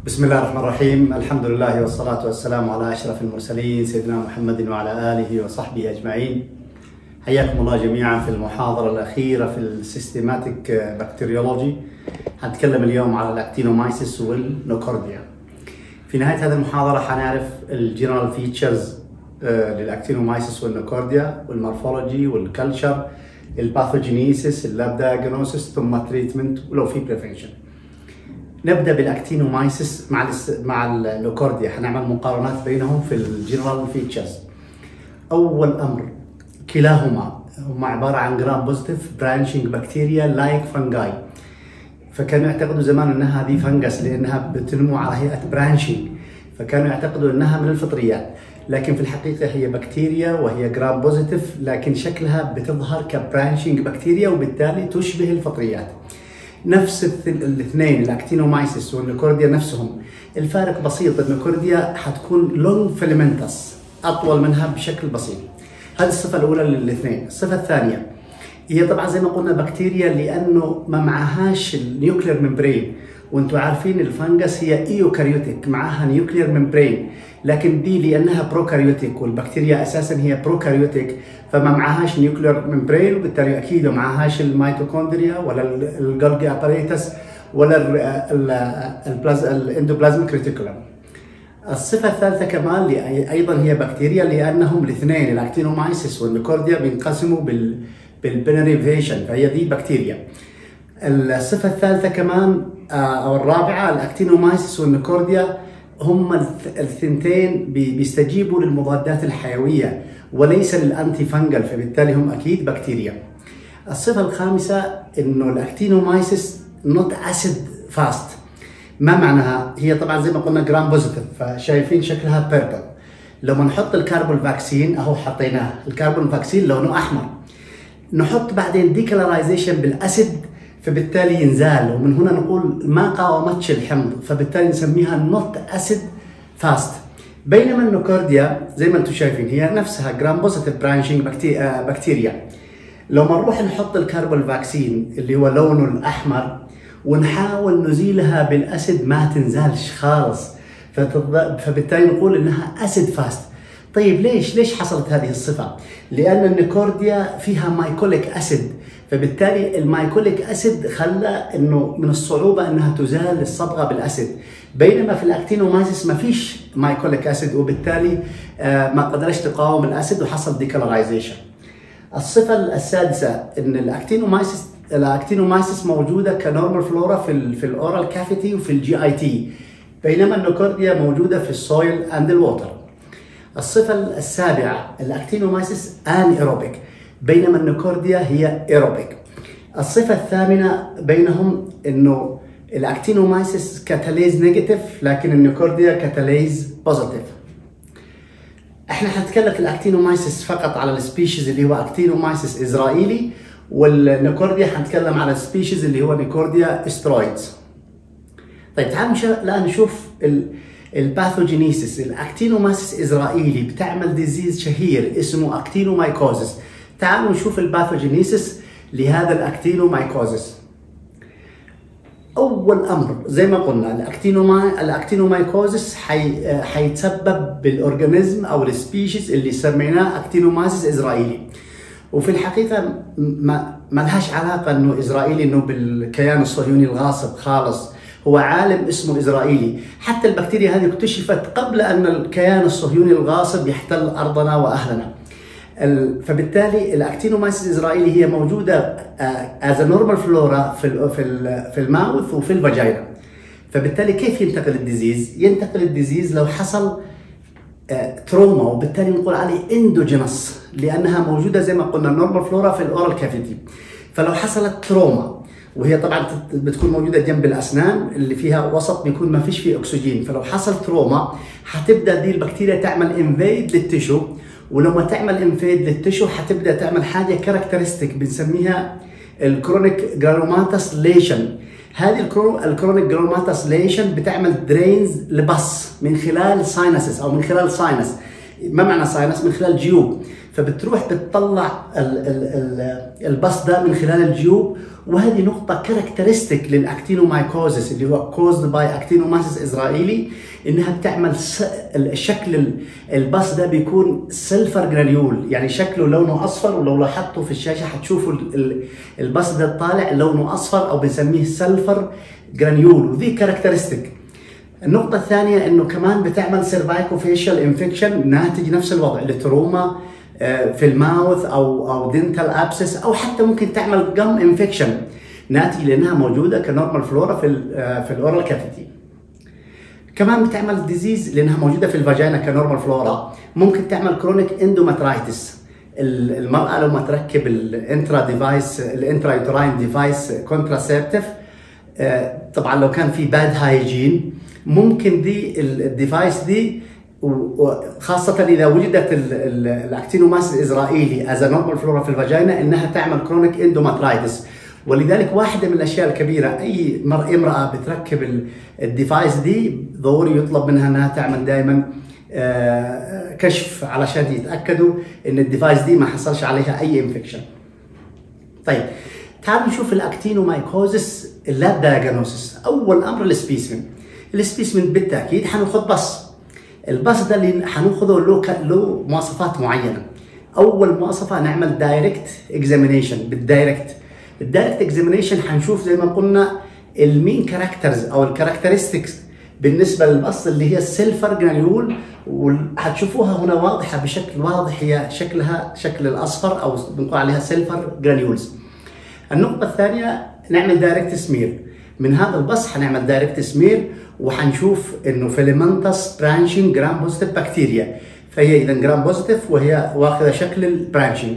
بسم الله الرحمن الرحيم الحمد لله والصلاة والسلام على أشرف المرسلين سيدنا محمد وعلى آله وصحبه أجمعين حياكم الله جميعا في المحاضرة الأخيرة في السيستماتيك بكتيريولوجي هنتكلم اليوم على الأكتينومايسيس والنوكورديا في نهاية هذه المحاضرة حنعرف الجنرال فيتشرز للأكتينومايسيس والنوكورديا والمورفولوجي والكلتشر الباثوجينيسيس اللاب دايجنوسيس ثم تريتمنت ولو في بريفنشن نبدا بالاكتينومايسيس مع مع اللوكورديا حنعمل مقارنات بينهم في الجنرال فيتشرز اول امر كلاهما هما عباره عن جرام بوزيتيف برانشنج بكتيريا لايك فانجاي فكانوا يعتقدوا زمان انها هذه فنجس لانها بتنمو على هيئه برانشنج فكانوا يعتقدوا انها من الفطريات لكن في الحقيقه هي بكتيريا وهي جرام بوزيتيف لكن شكلها بتظهر كبرانشنج بكتيريا وبالتالي تشبه الفطريات نفس الاثنين الاكتينومايسيس والنيكورديا نفسهم الفارق بسيط النيكورديا حتكون لونج فيلمنتس اطول منها بشكل بسيط هذه الصفه الاولى للاثنين الصفه الثانيه هي طبعا زي ما قلنا بكتيريا لانه ما معهاش النيوكلير ممبرين وانتم عارفين الفنجس هي ايوكاريوتيك معها نيوكلير ممبرين لكن دي لانها بروكاريوتيك والبكتيريا اساسا هي بروكاريوتيك فما معهاش نيوكلير ممبرين وبالتالي اكيد ما معهاش الميتوكوندريا ولا الجولجي اباريتس ولا الاندوبلازميك ريتيكولم الصفة الثالثة كمان أيضا هي بكتيريا لأنهم الاثنين الأكتينومايسيس والنيكورديا بينقسموا بال بالبنريفيشن فهي دي بكتيريا الصفة الثالثة كمان أو الرابعة الأكتينومايسيس والنيكورديا هم الثنتين بيستجيبوا للمضادات الحيوية وليس للأنتي فنجل فبالتالي هم أكيد بكتيريا الصفة الخامسة إنه الأكتينومايسيس نوت أسيد فاست ما معناها؟ هي طبعا زي ما قلنا جرام بوزيتيف فشايفين شكلها بيربل لما نحط الكربون فاكسين اهو حطيناه الكربون فاكسين لونه احمر نحط بعدين ديكلرايزيشن بالاسيد فبالتالي ينزال ومن هنا نقول ما قاومتش الحمض فبالتالي نسميها نوت اسيد فاست بينما النوكورديا زي ما انتم شايفين هي نفسها جرام بوزيتيف برانشنج بكتيريا لو ما نروح نحط الكربون فاكسين اللي هو لونه الاحمر ونحاول نزيلها بالاسيد ما تنزالش خالص فبالتالي نقول انها اسيد فاست طيب ليش ليش حصلت هذه الصفه لان النيكورديا فيها مايكوليك اسيد فبالتالي المايكوليك اسيد خلى انه من الصعوبه انها تزال الصبغه بالاسيد بينما في الاكتينومايسيس ما فيش مايكوليك اسيد وبالتالي ما قدرش تقاوم الاسيد وحصل ديكلرايزيشن الصفه السادسه ان الاكتينومايسيس الاكتينومايسيس موجوده كنورمال فلورا في ال في الاورال كافيتي وفي الجي اي تي بينما النوكورديا موجوده في السويل اند الووتر الصفه السابعه الاكتينومايسيس ان ايروبيك بينما النوكورديا هي ايروبيك الصفه الثامنه بينهم انه الاكتينومايسيس كاتاليز نيجاتيف لكن النيكورديا كاتاليز بوزيتيف احنا حنتكلم في الاكتينومايسيس فقط على السبيشيز اللي هو اكتينومايسيس اسرائيلي والنيكورديا حنتكلم على السبيشيز اللي هو نيكورديا استرويدز طيب تعالوا الان نشوف الباثوجينيسيس الاكتينومايسيس اسرائيلي بتعمل ديزيز شهير اسمه اكتينومايكوزس تعالوا نشوف الباثوجينيسيس لهذا الاكتينومايكوزس اول امر زي ما قلنا الاكتينوما الاكتينومايكوزس حي... حيتسبب بالاورجانيزم او السبيشيز اللي سميناه اكتينومايسيس اسرائيلي وفي الحقيقه ما ما لهاش علاقه انه اسرائيلي انه بالكيان الصهيوني الغاصب خالص هو عالم اسمه اسرائيلي حتى البكتيريا هذه اكتشفت قبل ان الكيان الصهيوني الغاصب يحتل ارضنا واهلنا فبالتالي الاكتينومايسيس الاسرائيلي هي موجوده از نورمال فلورا في ال في ال في الماوث وفي الفاجينا فبالتالي كيف ينتقل الديزيز؟ ينتقل الديزيز لو حصل تروما وبالتالي نقول عليه اندوجينس لانها موجوده زي ما قلنا نورمال فلورا في الاورال كافيتي فلو حصلت تروما وهي طبعا بتكون موجوده جنب الاسنان اللي فيها وسط بيكون ما فيش فيه اكسجين فلو حصل تروما حتبدا دي البكتيريا تعمل انفيد للتشو ولما تعمل انفيد للتشو حتبدا تعمل حاجه كاركترستيك بنسميها الكرونيك جرانوماتس ليشن هذه الكرونيك جرانوماتس ليشن بتعمل درينز لبص من خلال ساينسز او من خلال ساينس ما معنى ساينس من خلال جيوب فبتروح بتطلع البص ده من خلال الجيوب وهذه نقطة كاركترستيك للاكتينومايكوزس اللي هو كوزد باي اكتينومايسيس اسرائيلي انها بتعمل الشكل البص ده بيكون سيلفر جرانيول يعني شكله لونه اصفر ولو لاحظتوا في الشاشة حتشوفوا البص ده طالع لونه اصفر او بنسميه سيلفر جرانيول وذي كاركترستيك النقطة الثانية انه كمان بتعمل سيرفايكو فيشال انفكشن ناتج نفس الوضع التروما في الماوث او او دنتال ابسس او حتى ممكن تعمل جم انفكشن ناتج لانها موجوده كنورمال فلورا في ال في الاورال كافيتي كمان بتعمل ديزيز لانها موجوده في الفاجينا كنورمال فلورا ممكن تعمل كرونيك اندوماترايتس المراه لما تركب الانترا ديفايس الانترا يوتراين ديفايس كونتراسيبتيف طبعا لو كان في باد هايجين ممكن دي الديفايس دي وخاصة إذا وجدت الاكتينوماس الإسرائيلي از نورمال فلورا في الفاجينا إنها تعمل كرونيك اندوماترايتس ولذلك واحدة من الأشياء الكبيرة أي امرأة بتركب الديفايس دي ضروري يطلب منها إنها تعمل دائما كشف علشان يتأكدوا إن الديفايس دي ما حصلش عليها أي انفكشن. طيب تعالوا نشوف الاكتينومايكوزس اللاب دايجنوسيس أول أمر السبيسمن. السبيسمن بالتأكيد حناخد بص الباص ده اللي حناخده له له مواصفات معينه اول مواصفه نعمل دايركت اكزامينيشن بالدايركت الدايركت اكزامينيشن حنشوف زي ما قلنا المين كاركترز او الكاركترستكس بالنسبه للبص اللي هي السيلفر جرانيول وهتشوفوها هنا واضحه بشكل واضح هي شكلها شكل الاصفر او بنقول عليها سيلفر جرانيولز النقطه الثانيه نعمل دايركت سمير من هذا البص حنعمل دايركت سمير وحنشوف انه فيلمنتس برانشنج جرام بوزيتيف بكتيريا فهي اذا جرام بوزيتيف وهي واخذه شكل البرانشنج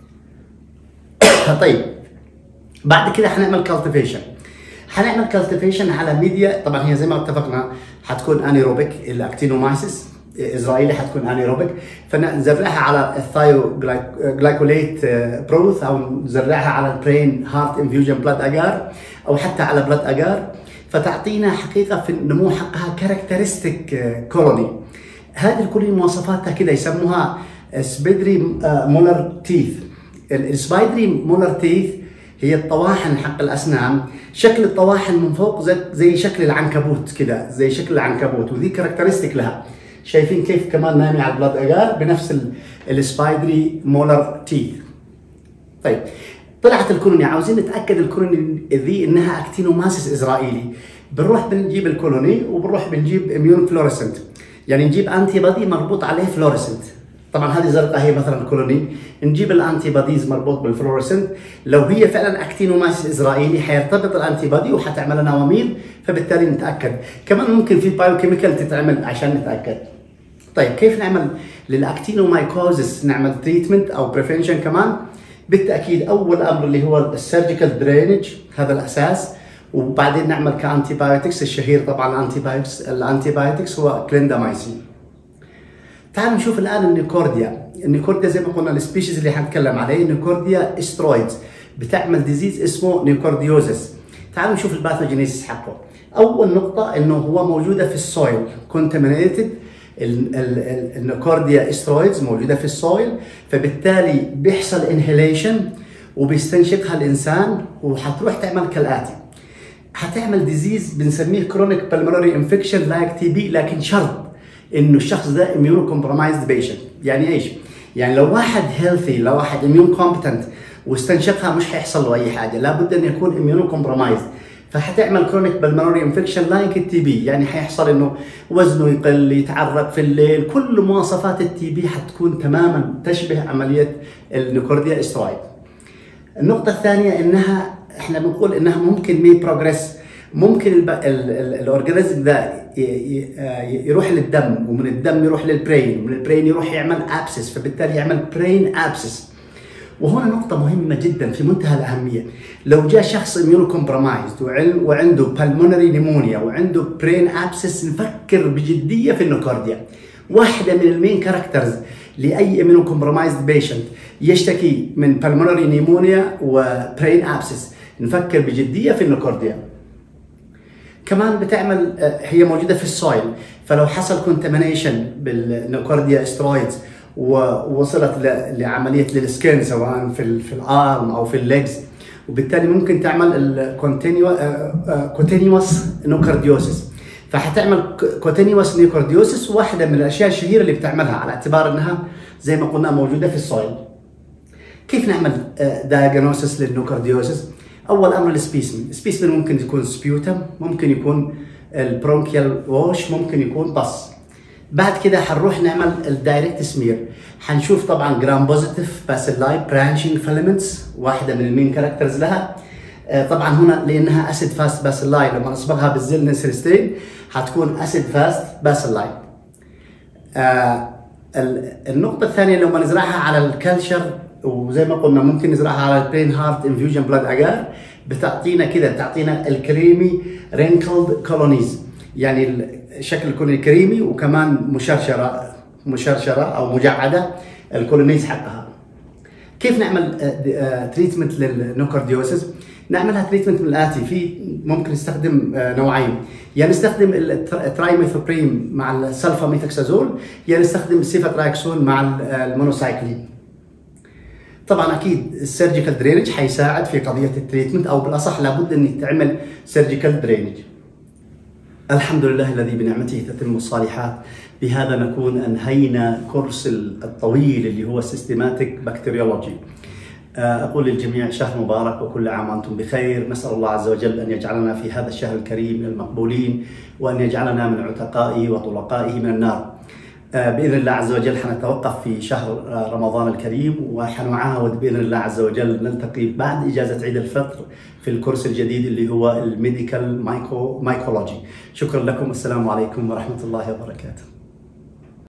طيب بعد كده حنعمل كالتيفيشن حنعمل كالتيفيشن على ميديا طبعا هي زي ما اتفقنا حتكون انيروبيك الاكتينومايسيس اسرائيلي حتكون انيروبيك فنزرعها على الثايو جلايكوليت بروث او نزرعها على البرين هارت انفيوجن بلاد اجار او حتى على بلاد اجار فتعطينا حقيقه في النمو حقها كاركترستيك كولوني هذه كل مواصفاتها كده يسموها سبيدري مولر تيث السبايدري مولر تيث هي الطواحن حق الاسنان شكل الطواحن من فوق زي, زي شكل العنكبوت كده زي شكل العنكبوت وذي كاركترستيك لها شايفين كيف كمان نايمه على البلاد اجار بنفس السبايدري مولر تيث طيب طلعت الكولوني عاوزين نتاكد الكولوني ذي انها اكتينوماسيس اسرائيلي بنروح بنجيب الكولوني وبنروح بنجيب اميون فلوريسنت يعني نجيب انتي بادي مربوط عليه فلوريسنت طبعا هذه زرقاء هي مثلا الكولوني نجيب الانتي باديز مربوط بالفلوريسنت لو هي فعلا اكتينوماسيس اسرائيلي حيرتبط الانتي بادي وحتعمل لنا وميل فبالتالي نتاكد كمان ممكن في بايوكيميكال تتعمل عشان نتاكد طيب كيف نعمل للاكتينومايكوزس نعمل تريتمنت او بريفنشن كمان بالتاكيد اول امر اللي هو السيرجيكال درينج هذا الاساس وبعدين نعمل كانتي بايوتكس الشهير طبعا الانتي بايوتكس الانتي بايوتكس هو كليندامايسين تعالوا نشوف الان النيكورديا النيكورديا زي ما قلنا السبيشيز اللي حنتكلم عليه النيكورديا استرويدز بتعمل ديزيز اسمه نيكورديوزس تعالوا نشوف الباثوجينيسيس حقه اول نقطه انه هو موجوده في السويل كونتامينيتد النيكورديا استرويدز موجوده في السويل فبالتالي بيحصل انهيليشن وبيستنشقها الانسان وحتروح تعمل كالاتي حتعمل ديزيز بنسميه كرونيك بالمونري انفكشن لايك تي بي لكن شرط انه الشخص ده اميونو كومبرومايزد بيشنت يعني ايش؟ يعني لو واحد هيلثي لو واحد اميون كومبتنت واستنشقها مش حيحصل له اي حاجه لابد ان يكون اميونو كومبرومايزد فحتعمل كرونيك بالمونري انفكشن لايك التي بي يعني حيحصل انه وزنه يقل يتعرق في الليل كل مواصفات التي بي حتكون تماما تشبه عمليه النيكورديا استرويد النقطه الثانيه انها احنا بنقول انها ممكن مي بروجريس ممكن الاورجانيزم ده يروح للدم ومن الدم يروح للبرين ومن البرين يروح يعمل ابسس فبالتالي يعمل برين ابسس وهنا نقطة مهمة جدا في منتهى الأهمية لو جاء شخص اميونو كومبرومايزد وعنده بالمونري نيمونيا وعنده برين ابسس نفكر بجدية في النوكارديا واحدة من المين كاركترز لأي اميونو كومبرومايزد بيشنت يشتكي من بالمونري نيمونيا وبرين ابسس نفكر بجدية في النوكارديا كمان بتعمل هي موجودة في السويل فلو حصل كونتامينيشن بالنوكارديا استرويدز ووصلت لعمليه للسكين سواء في في الارم او في الليجز وبالتالي ممكن تعمل الكونتينيوس نوكارديوسيس فحتعمل كونتينيوس نيوكارديوسيس واحده من الاشياء الشهيره اللي بتعملها على اعتبار انها زي ما قلنا موجوده في السويل كيف نعمل دايجنوسيس للنوكارديوسيس اول امر السبيسمن السبيسمن ممكن يكون سبيوتم ممكن يكون البرونكيال ووش ممكن يكون بص بعد كده حنروح نعمل الدايركت سمير حنشوف طبعا جرام بوزيتيف باسيلاي برانشنج فيلمنتس واحده من المين كاركترز لها طبعا هنا لانها اسيد فاست باسيلاي لما نصبغها بالزل نسرستين حتكون اسيد فاست باسيلاي آه النقطة الثانية لما نزرعها على الكالشر وزي ما قلنا ممكن نزرعها على البرين هارت انفيوجن بلاد اجار بتعطينا كده بتعطينا الكريمي رينكلد كولونيز يعني الشكل يكون الكريمي وكمان مشرشرة مشرشرة او مجعدة الكولونيز حقها كيف نعمل تريتمنت للنوكارديوسيس نعملها تريتمنت من الاتي في ممكن نستخدم نوعين يا يعني نستخدم الترايميثوبريم مع السلفاميثوكسازول يا يعني نستخدم السيفاتراكسون مع المونوسايكلين طبعا اكيد السيرجيكال درينج حيساعد في قضيه التريتمنت او بالاصح لابد ان يتعمل سيرجيكال درينج الحمد لله الذي بنعمته تتم الصالحات بهذا نكون انهينا كورس الطويل اللي هو سيستماتيك بكتيريولوجي اقول للجميع شهر مبارك وكل عام وانتم بخير نسال الله عز وجل ان يجعلنا في هذا الشهر الكريم من المقبولين وان يجعلنا من عتقائه وطلقائه من النار باذن الله عز وجل حنتوقف في شهر رمضان الكريم وحنعاود باذن الله عز وجل نلتقي بعد اجازه عيد الفطر في الكورس الجديد اللي هو الميديكال مايكو مايكولوجي شكرا لكم السلام عليكم ورحمه الله وبركاته